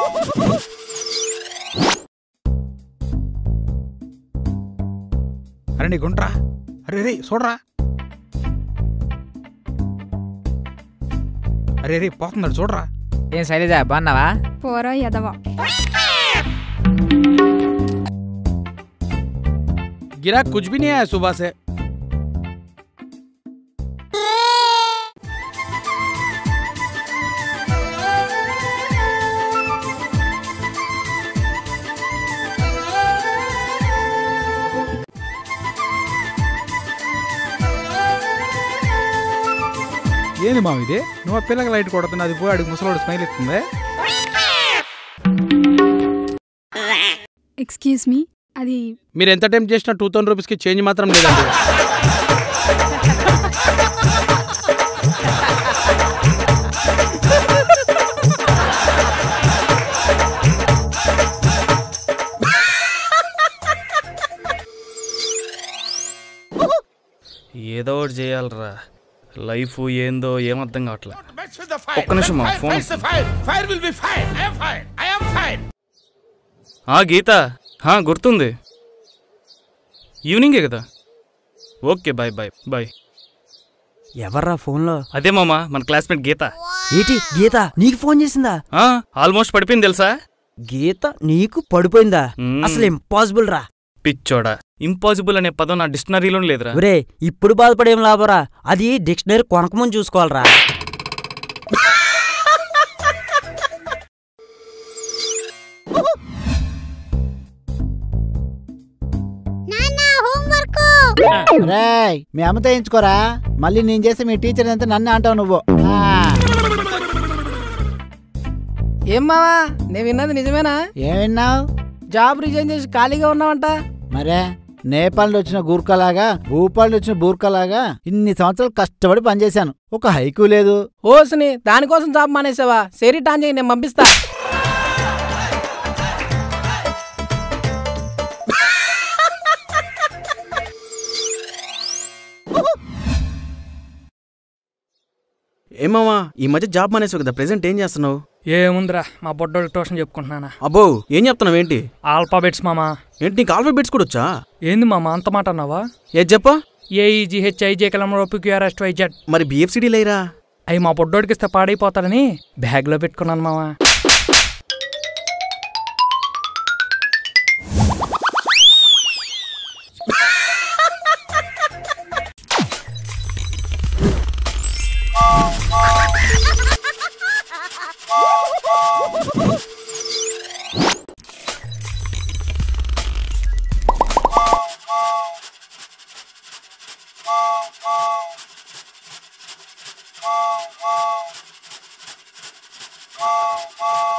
అరే నీ గుంట్రా అరే రే చూడరా అరే రే పోతున్నాడు చూడరా ఏం శైలజ బాగున్నావా పోరా ఎదవా गिरा कुछ भी नहीं आया सुबह से ఏంది మామ ఇది నువ్వు ఆ పిల్లకి లైట్ కొడుతున్నా అది పోయి అడిగి ముసలోడు స్మైల్ ఇస్తుంది ఎక్స్క్యూజ్ మీ అది మీరు ఎంత టైం చేసినా టూ థౌసండ్ రూపీస్కి చేంజ్ మాత్రం లేదండి ఏదో ఒకటి చేయాలరా లైఫ్ ఏందో ఏం అర్థం కావట్లే ఒక్క నిమిషం మా ఫోన్ వస్తుంది. ఆ గీత హా, గుర్తుంది ఈవినింగే కదా ఓకే బాయ్ బాయ్ బాయ్ ఎవర్రా ఫోన్లో అదే మామ మన క్లాస్మేట్ గీత ఏటి గీత నీకు ఫోన్ చేసిందా ఆ, ఆల్మోస్ట్ పడిపోయింది తెలుసా గీత నీకు పడిపోయిందా మ్మ్. అసలు ఇంపాసిబుల్ రా పిచ్చోడా ఇంపాసిబుల్ అనే పదం నా డిక్షనరీలోనే లేదురా ఒరే ఇప్పుడు బాధపడేం లాభరా అది డిక్షనరీ కొనకముందు చూసుకోవాలరా రేయ్ మీ అమ్మతో వేయించుకోరా మళ్ళీ నేను చేసి మీ టీచర్ అంతా నన్ను అంటావు నువ్వు ఆ, ఏం మావా నేను విన్నది నిజమేనా ఏం విన్నావు జాబ్ రిజైన్ చేసి ఖాళీగా ఉన్నావంట మరే నేపాల్ నుంచి వచ్చిన గూర్ఖలాగా భూపాల్ నుంచి వచ్చిన బూర్ఖలాగా ఇన్ని సంవత్సరాలు కష్టపడి పనిచేశాను ఒక హైకు లేదు ఓసుని దానికోసం జాబ్ మానేసావా సరి టాన్ చేయి నేను పంపిస్తా ఏమావా ఈ మధ్య జాబ్ మానేసావు కదా ప్రెసెంట్ ఏం చేస్తున్నావు ఏముందిరా మా బొడ్డోడి ట్యూషన్ చెప్పుకుంటున్నానా అబ్బో ఏం చెప్తున్నావు ఏంటి ఆల్ఫాబెట్స్ మామా ఏంటి నీకు ఆల్ఫాబెట్స్ కూడా వచ్చా ఏంది మామ అంత మాట అన్నావా ఏది చెప్పా ఏఈజిహెచ్ ఐజే కలమరోపి క్యూఆర్ఎస్ వైజెడ్ మరి బిఎఫ్సిడి లేరా అవి మా బొడ్డోడికి ఇస్తే పాడైపోతాడని బ్యాగ్లో పెట్టుకున్నాను మావా Oh,